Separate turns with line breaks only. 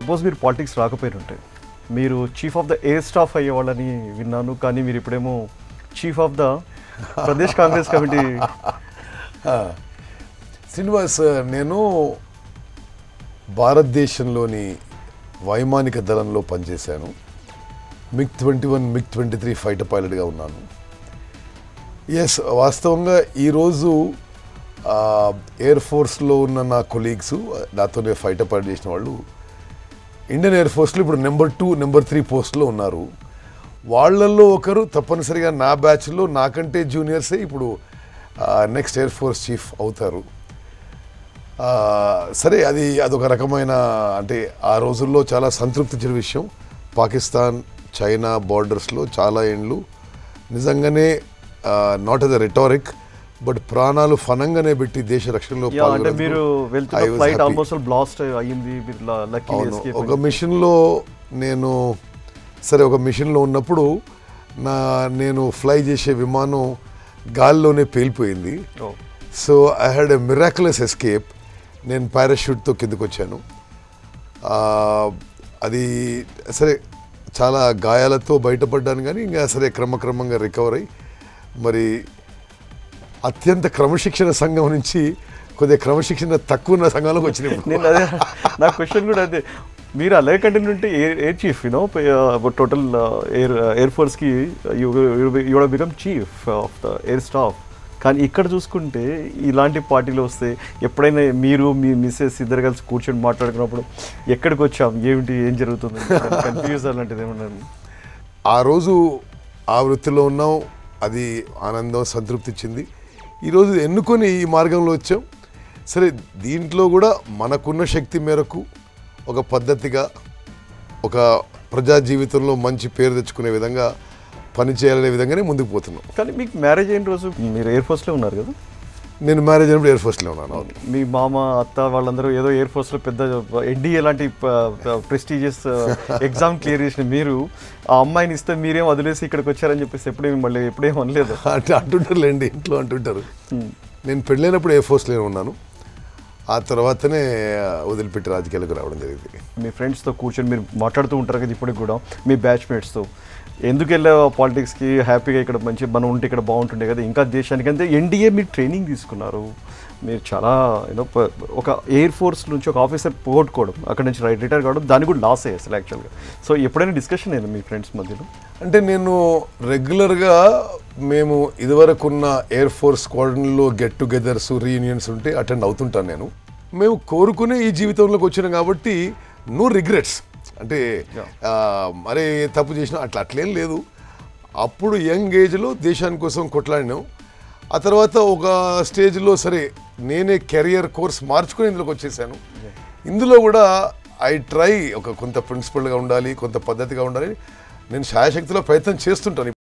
Suppose మీరు politics రాకపోయినట్టే మీరు chief of the air staff అయ్యేవాళ్ళని విన్నాను కానీ మీరు ఇప్పుడేమో chief of the Pradesh Congress committee
Srinivas నేను భారతదేశంలోని వైమానిక దళంలో పనిచేశాను MiG twenty one MiG twenty three fighter పైలట్గా ఉన్నాను ఎస్ వాస్తవంగా ఈరోజు ఎయిర్ ఫోర్స్లో ఉన్న నా కొలీగ్స్ నాతోనే ఫైటర్ పైలట్ చేసిన వాళ్ళు ఇండియన్ ఎయిర్ ఫోర్స్లో ఇప్పుడు నెంబర్ టూ నెంబర్ త్రీ పోస్ట్లో ఉన్నారు వాళ్ళల్లో ఒకరు తప్పనిసరిగా నా బ్యాచ్లో నాకంటే జూనియర్సే ఇప్పుడు నెక్స్ట్ ఎయిర్ ఫోర్స్ చీఫ్ అవుతారు ఆ, సరే అది అదొక రకమైన అంటే ఆ రోజుల్లో చాలా సంతృప్తించిన విషయం పాకిస్తాన్ చైనా బార్డర్స్లో చాలా ఏండ్లు నిజంగానే not as a rhetoric but ప్రాణాలు ఫనంగానే పెట్టి దేశ రక్షణలో
యా అంటే
పాల్గొన్నందుకు
మీరు
I
వెళ్తున్న
was
flight
happy.
Almost blast అయ్యింది మీరు లక్కీ
అవును ఒక మిషన్లో నేను సరే ఒక మిషన్లో ఉన్నప్పుడు నా నేను ఫ్లై చేసే విమానం గాల్లోనే పేలిపోయింది so I had a miraculous escape నేను పారాషూట్తో కిందకు వచ్చాను ఆ, అది సరే చాలా గాయాలతో బయటపడ్డాను కానీ ఇంకా సరే క్రమక్రమంగా రికవర్ అయ్యి మరి అత్యంత క్రమశిక్షణ సంఘం నుంచి కొద్దిగా క్రమశిక్షణ తక్కువ ఉన్న సంఘంలోకి వచ్చినప్పుడు
నేను అదే నా క్వశ్చన్ కూడా అదే మీరు అలాగే కంటిన్యూ ఉంటే air air chief you know total air air ఫోర్స్కి you become chief of the air staff కానీ ఇక్కడ చూసుకుంటే ఇలాంటి పార్టీలు వస్తే ఎప్పుడైనా మీరు మీ మిస్సెస్ ఇద్దరు కలిసి కూర్చొని మాట్లాడుకున్నప్పుడు ఎక్కడికి వచ్చాం ఏమిటి ఏం జరుగుతుంది కన్ఫ్యూజ్ అలాంటిది ఏమన్నా
ఆ రోజు ఆ వృత్తిలో ఉన్నాం అది ఆనందం సంతృప్తి ఇచ్చింది ఈరోజు ఎన్నుకొని ఈ మార్గంలో వచ్చాం సరే దీంట్లో కూడా మనకున్న శక్తి మేరకు ఒక పద్ధతిగా ఒక ప్రజా జీవితంలో మంచి పేరు తెచ్చుకునే విధంగా పని చేయాలనే విధంగానే ముందుకు పోతున్నాం
కానీ మీకు మ్యారేజ్ అయిన రోజు మీరు ఎయిర్ ఫోర్స్లో ఉన్నారు కదా
నేను మ్యారేజ్ అయినప్పుడు ఎయిర్ ఫోర్స్లో ఉన్నాను అవును.
మీ మామ అత్త వాళ్ళందరూ ఏదో ఎయిర్ ఫోర్స్ లో పెద్ద ఎన్డీఏ లాంటి ప్రెస్టీజియస్ ఎగ్జామ్ క్లియర్ చేసిన మీరు ఆ అమ్మాయిని ఇస్తే మీరేం వదిలేసి ఇక్కడికి వచ్చారని చెప్పేసి ఎప్పుడేమి మళ్ళీ ఎప్పుడేం అనలేదు
అంటే అంటుంటారులేండి ఇంట్లో అంటుంటారు నేను పెళ్ళైనప్పుడు ఎయిర్ ఫోర్స్లో ఉన్నాను ఆ తర్వాతనే వదిలిపెట్టి రాజకీయాలకు రావడం జరిగింది
మీ ఫ్రెండ్స్తో కూర్చొని మీరు మాట్లాడుతూ ఉంటారు కదా ఇప్పటికి కూడా మీ బ్యాచ్మేట్స్తో ఎందుకు వెళ్ళావు పాలిటిక్స్కి హ్యాపీగా ఇక్కడ మంచి మనం ఉంటే ఇక్కడ బాగుంటుండే కదా ఇంకా దేశానికి అంతే ఎన్డీఏ మీరు ట్రైనింగ్ తీసుకున్నారు మీరు చాలా యూనో ఒక ఎయిర్ ఫోర్స్ నుంచి ఒక ఆఫీసర్ పోగొట్టుకోవడం అక్కడ నుంచి రిటైర్ కావడం దాన్ని కూడా లాస్ అయ్యేది అసలు యాక్చువల్గా సో ఎప్పుడైనా డిస్కషన్ అయింది మీ ఫ్రెండ్స్ మధ్యలో
అంటే నేను రెగ్యులర్గా మేము ఇదివరకున్న ఎయిర్ ఫోర్స్ స్క్వాడ్రన్లో గెట్ టుగెదర్స్ రీయూనియన్స్ ఉంటే అటెండ్ అవుతుంటాను నేను మేము కోరుకునే ఈ జీవితంలోకి వచ్చినాం కాబట్టి నో రిగ్రెట్స్ అంటే ఆ, మరే తప్పు చేసినా అట్లా అట్లేం లేదు అప్పుడు యంగ్ ఏజ్లో దేశాని కోసం కొట్లాడినాం ఆ తర్వాత ఒక స్టేజ్లో సరే నేనే కెరియర్ కోర్స్ మార్చుకొని ఇందులోకి వచ్చేసాను ఇందులో కూడా ఐ ట్రై ఒక కొంత ప్రిన్సిపల్గా ఉండాలి కొంత పద్ధతిగా ఉండాలి నేను శాయశక్తిలో ప్రయత్నం చేస్తుంటాను